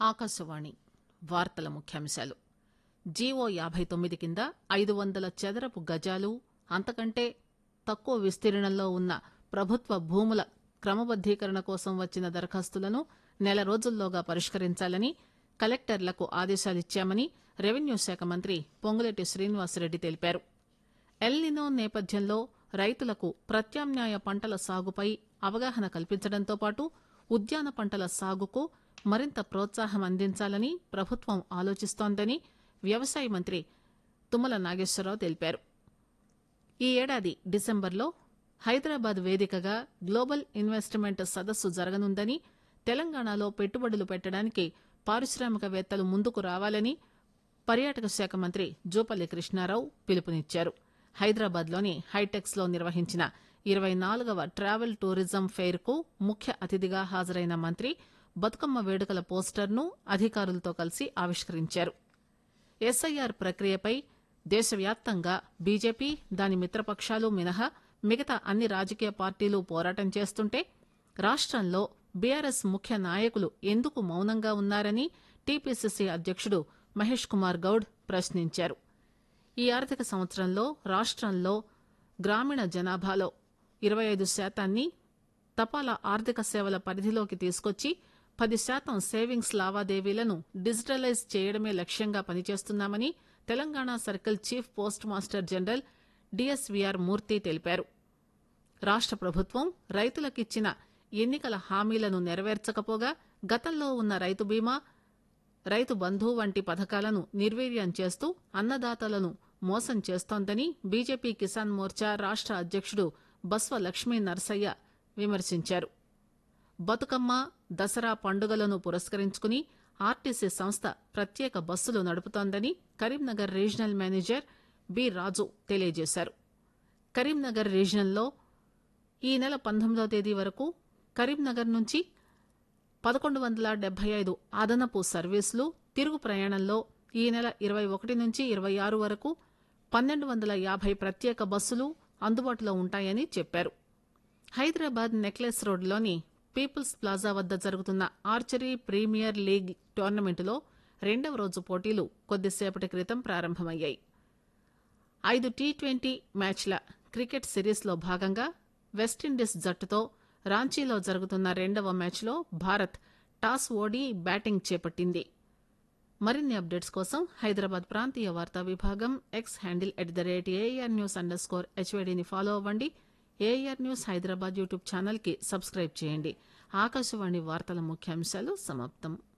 ఆకాశవాణి వార్తల ముఖ్యాంశాలు జీవో యాబై తొమ్మిది కింద ఐదు వందల చదరపు గజాలు అంతకంటే తక్కువ విస్తీర్ణంలో ఉన్న ప్రభుత్వ భూముల క్రమబద్దీకరణ కోసం వచ్చిన దరఖాస్తులను నెల రోజుల్లోగా పరిష్కరించాలని కలెక్టర్లకు ఆదేశాలిచ్చామని రెవెన్యూ శాఖ మంత్రి పొంగులేటి శ్రీనివాసరెడ్డి తెలిపారు ఎల్నినో నేపథ్యంలో రైతులకు ప్రత్యామ్నాయ పంటల సాగుపై అవగాహన కల్పించడంతో పాటు ఉద్యాన పంటల సాగుకు మరింత ప్రోత్సాహం అందించాలని ప్రభుత్వం ఆలోచిస్తోందని వ్యవసాయ మంత్రి తుమ్మల నాగేశ్వరరావు తెలిపారు ఈ ఏడాది డిసెంబర్లో హైదరాబాద్ వేదికగా గ్లోబల్ ఇన్వెస్ట్మెంట్ సదస్సు జరగనుందని తెలంగాణలో పెట్టుబడులు పెట్టడానికి పారిశ్రామికవేత్తలు ముందుకు రావాలని పర్యాటక శాఖ మంత్రి జూపల్లి కృష్ణారావు పిలుపునిచ్చారు హైదరాబాద్లోని హైటెక్స్ లో నిర్వహించిన ఇరవై నాలుగవ ట్రావెల్ టూరిజం ఫెయిర్ కు ముఖ్య అతిథిగా హాజరైన మంత్రి బతుకమ్మ వేడుకల పోస్టర్ను అధికారులతో కలిసి ఆవిష్కరించారు ఎస్ఐఆర్ ప్రక్రియపై దేశవ్యాప్తంగా బీజేపీ దాని మిత్రపక్షాలు మినహా మిగతా అన్ని రాజకీయ పార్టీలు పోరాటం చేస్తుంటే రాష్టంలో బీఆర్ఎస్ ముఖ్య నాయకులు ఎందుకు మౌనంగా ఉన్నారని టీపీసీసీ అధ్యకుడు మహేష్ కుమార్ గౌడ్ ప్రశ్నించారు ఈ ఆర్థిక సంవత్సరంలో రాష్టంలో గ్రామీణ జనాభాలో ఇరవై ఐదు శాతాన్ని తపాలా ఆర్థిక సేవల పరిధిలోకి తీసుకొచ్చి పది శాతం సేవింగ్స్ లావాదేవీలను డిజిటలైజ్ చేయడమే లక్ష్యంగా పనిచేస్తున్నామని Telangana circle chief postmaster general DSVR Murthy తెలిపారు రాష్ట ప్రభుత్వం రైతులకిచ్చిన ఎన్నికల హామీలను నెరవేర్చకపోగా గతంలో ఉన్న రైతు బీమా రైతు బంధు వంటి పథకాలను నిర్వీర్యం చేస్తూ అన్నదాతలను మోసం చేస్తోందని బీజేపీ కిసాన్ మోర్చా రాష్ట అధ్యకుడు బస్వ లక్ష్మీ నరసయ్య విమర్శించారు బతుకమ్మ దసరా పండుగలను పురస్కరించుకుని ఆర్టీసీ సంస్థ ప్రత్యేక బస్సులు నడుపుతోందని Karimnagar regional manager B Raju తెలియజేశారు కరీంనగర్ రీజనల్లో ఈ నెల పంతొమ్మిదవ తేదీ వరకు కరీంనగర్ నుంచి పదకొండు వందల డెబ్బై ఐదు అదనపు సర్వీసులు తిరుగు ప్రయాణంలో ఈ నెల ఇరవై ఒకటి నుంచి ఇరవై ఆరు వరకు పన్నెండు వందల యాభై ప్రత్యేక బస్సులు అందుబాటులో ఉంటాయని చెప్పారు హైదరాబాద్ నెక్లెస్ రోడ్లోని పీపుల్స్ ప్లాజా వద్ద జరుగుతున్న ఆర్చరీ ప్రీమియర్ లీగ్ టోర్నమెంటులో రెండవ రోజు పోటీలు కొద్దిసేపటి క్రితం ప్రారంభమయ్యాయి ఐదు టీ ట్వంటీ మ్యాచ్ల క్రికెట్ సిరీస్లో భాగంగా వెస్టిండీస్ జట్టుతో రాంచీలో జరుగుతున్న రెండవ మ్యాచ్లో భారత్ టాస్ ఓడి బ్యాటింగ్ చేపట్టింది మరిన్ని అప్డేట్స్ కోసం హైదరాబాద్ ప్రాంతీయ వార్తా విభాగం X handle at the rate AR news underscore హెచ్వైడీని ఫాలో అవ్వండి AR news Hyderabad YouTube channel కి సబ్స్క్రైబ్ చేయండి ఆకాశవాణి వార్తల ముఖ్యాంశాలు సమాప్తం